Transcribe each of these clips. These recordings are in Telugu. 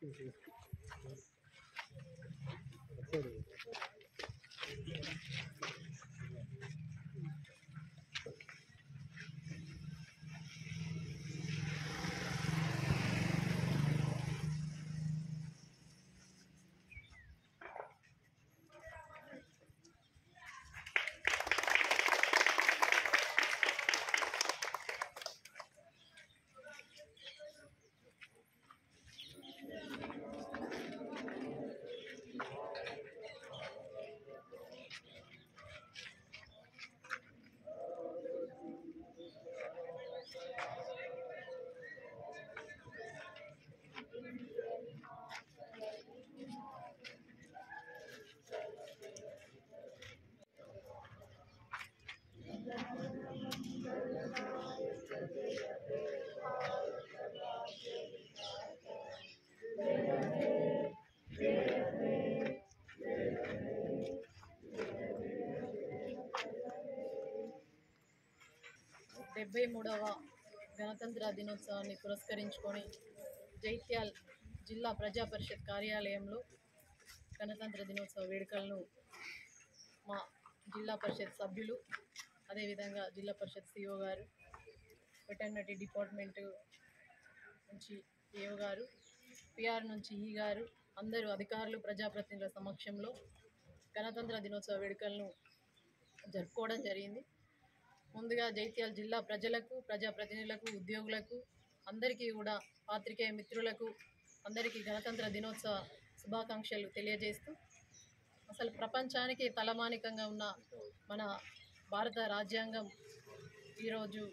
డెబ్బై మూడవ గణతంత్ర దినోత్సవాన్ని పురస్కరించుకొని జైత్యాల్ జిల్లా ప్రజా పరిషత్ కార్యాలయంలో గణతంత్ర దినోత్సవ వేడుకలను మా జిల్లా పరిషత్ సభ్యులు అదేవిధంగా జిల్లా పరిషత్ సిఓ గారు వెటర్నరీ డిపార్ట్మెంట్ నుంచి ఏఓ గారు పిఆర్ నుంచి ఈ గారు అందరూ అధికారులు ప్రజాప్రతినిధుల సమక్షంలో గణతంత్ర దినోత్సవ వేడుకలను జరుపుకోవడం జరిగింది ముందుగా జైత్యాల జిల్లా ప్రజలకు ప్రజాప్రతినిధులకు ఉద్యోగులకు అందరికీ కూడా పాత్రికేయ మిత్రులకు అందరికీ గణతంత్ర దినోత్సవ శుభాకాంక్షలు తెలియజేస్తూ అసలు ప్రపంచానికి తలమానికంగా ఉన్న మన భారత రాజ్యాంగం ఈరోజు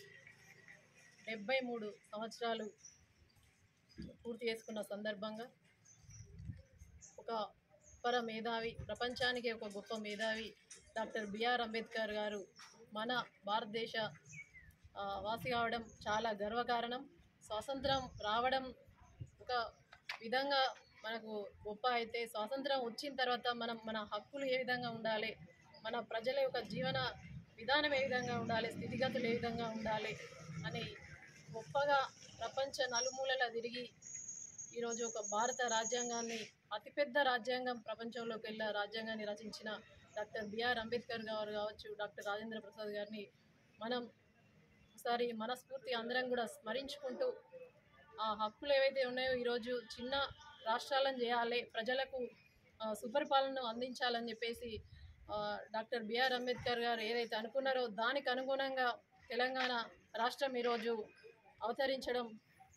డెబ్బై మూడు సంవత్సరాలు పూర్తి చేసుకున్న సందర్భంగా ఒక పర మేధావి ప్రపంచానికి ఒక గొప్ప మేధావి డాక్టర్ బిఆర్ అంబేద్కర్ గారు మన భారతదేశ ఆ, వాసి కావడం చాలా గర్వకారణం స్వాతంత్రం రావడం ఒక విధంగా మనకు గొప్ప అయితే స్వాతంత్రం వచ్చిన తర్వాత మనం మన హక్కులు ఏ విధంగా ఉండాలి మన ప్రజల యొక్క జీవన విధానం ఏ విధంగా ఉండాలి స్థితిగతులు ఏ విధంగా ఉండాలి అని గొప్పగా ప్రపంచ నలుమూలల తిరిగి ఈరోజు ఒక భారత రాజ్యాంగాన్ని అతిపెద్ద రాజ్యాంగం ప్రపంచంలోకి వెళ్ళిన రాజ్యాంగాన్ని రచించిన డాక్టర్ బిఆర్ అంబేద్కర్ గారు కావచ్చు డాక్టర్ రాజేంద్ర ప్రసాద్ గారిని మనం ఒకసారి మనస్ఫూర్తిగా అందరం కూడా స్మరించుకుంటూ ఆ హక్కులు ఏవైతే ఉన్నాయో ఈరోజు చిన్న రాష్ట్రాలను చేయాలి ప్రజలకు ఆ, సుపరిపాలనను అందించాలని చెప్పేసి ఆ, డాక్టర్ బిఆర్ అంబేద్కర్ గారు ఏదైతే అనుకున్నారో దానికి అనుగుణంగా తెలంగాణ రాష్ట్రం ఈరోజు అవతరించడం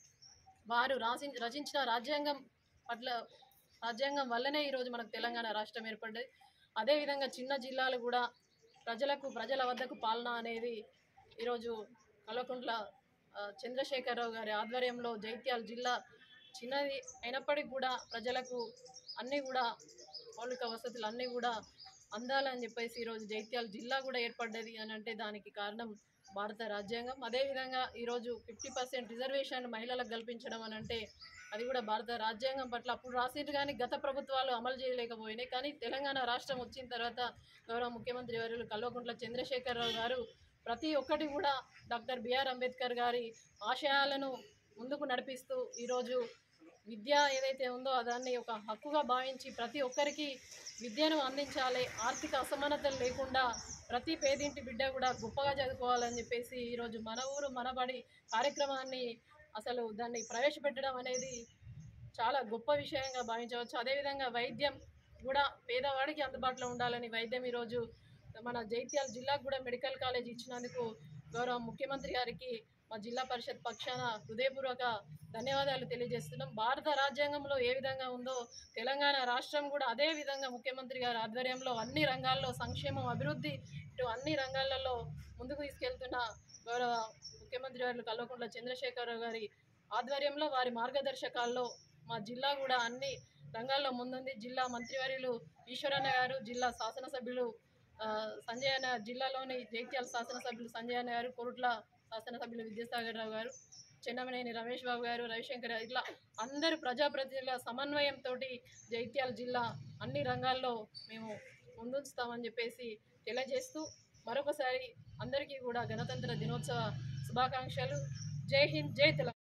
వారు రాసి రచించిన రాజ్యాంగం పట్ల రాజ్యాంగం వల్లనే ఈరోజు మనకు తెలంగాణ రాష్ట్రం ఏర్పడ్డది అదేవిధంగా చిన్న జిల్లాలు కూడా ప్రజలకు ప్రజల వద్దకు పాలన అనేది ఈరోజు కల్వకుంట్ల ఆ, చంద్రశేఖరరావు గారి ఆధ్వర్యంలో జైత్యాల జిల్లా చిన్నది అయినప్పటికీ కూడా ప్రజలకు అన్నీ కూడా మౌలిక వసతులు అన్నీ కూడా అందాలని చెప్పేసి ఈరోజు జైత్యాల జిల్లా కూడా ఏర్పడ్డది అని అంటే దానికి కారణం భారత రాజ్యాంగం అదేవిధంగా ఈరోజు ఫిఫ్టీ పర్సెంట్ రిజర్వేషన్ మహిళలకు కల్పించడం అని అంటే అది కూడా భారత రాజ్యాంగం పట్ల అప్పుడు రాసింది కానీ గత ప్రభుత్వాలు అమలు చేయలేకపోయినాయి కానీ తెలంగాణ రాష్ట్రం వచ్చిన తర్వాత గౌరవ ముఖ్యమంత్రి వర్యులు కల్వకుంట్ల చంద్రశేఖరరావు గారు ప్రతి ఒక్కటి కూడా డాక్టర్ బిఆర్ అంబేద్కర్ గారి ఆశయాలను ముందుకు నడిపిస్తూ ఈరోజు విద్య ఏదైతే ఉందో దాన్ని ఒక హక్కుగా భావించి ప్రతి ఒక్కరికి విద్యను అందించాలి ఆర్థిక అసమానతలు లేకుండా ప్రతి పేదింటి బిడ్డ కూడా గొప్పగా చదువుకోవాలని చెప్పేసి ఈరోజు మన ఊరు మనబడి కార్యక్రమాన్ని అసలు దాన్ని ప్రవేశపెట్టడం అనేది చాలా గొప్ప విషయంగా భావించవచ్చు అదేవిధంగా వైద్యం కూడా పేదవాడికి అందుబాటులో ఉండాలని వైద్యం ఈరోజు మన జైత్యాల జిల్లాకు కూడా మెడికల్ కాలేజ్ ఇచ్చినందుకు గౌరవ ముఖ్యమంత్రి గారికి మా జిల్లా పరిషత్ పక్షాన హృదయపూర్వక ధన్యవాదాలు తెలియజేస్తున్నాం భారత రాజ్యాంగంలో ఏ విధంగా ఉందో తెలంగాణ రాష్ట్రం కూడా అదే విధంగా ముఖ్యమంత్రి గారి ఆధ్వర్యంలో అన్ని రంగాల్లో సంక్షేమం అభివృద్ధి ఇటు అన్ని రంగాలలో ముందుకు తీసుకెళ్తున్న గౌరవ ముఖ్యమంత్రి గారు కల్వకుంట్ల చంద్రశేఖరరావు గారి ఆధ్వర్యంలో వారి మార్గదర్శకాల్లో మా జిల్లా కూడా అన్ని రంగాల్లో ముందుంది జిల్లా మంత్రివర్యులు ఈశ్వరన్న గారు జిల్లా శాసనసభ్యులు ఆ, సంజయ్ అన్న జిల్లాలోని జైత్యాల శాసనసభ్యులు సంజయ్ అన్న గారు కొరుట్ల శాసనసభ్యులు విద్యాసాగర్ రావు గారు చెన్నమనేని రమేష్ బాబు గారు రవిశంకర్ గారు ఇట్లా అందరు ప్రజాప్రతినిధుల సమన్వయంతో జైత్యాల జిల్లా అన్ని రంగాల్లో మేము ముందుంచుతామని చెప్పేసి తెలియజేస్తూ మరొకసారి అందరికీ కూడా గణతంత్ర దినోత్సవ శుభాకాంక్షలు జై హింద్ జై తెలంగాణ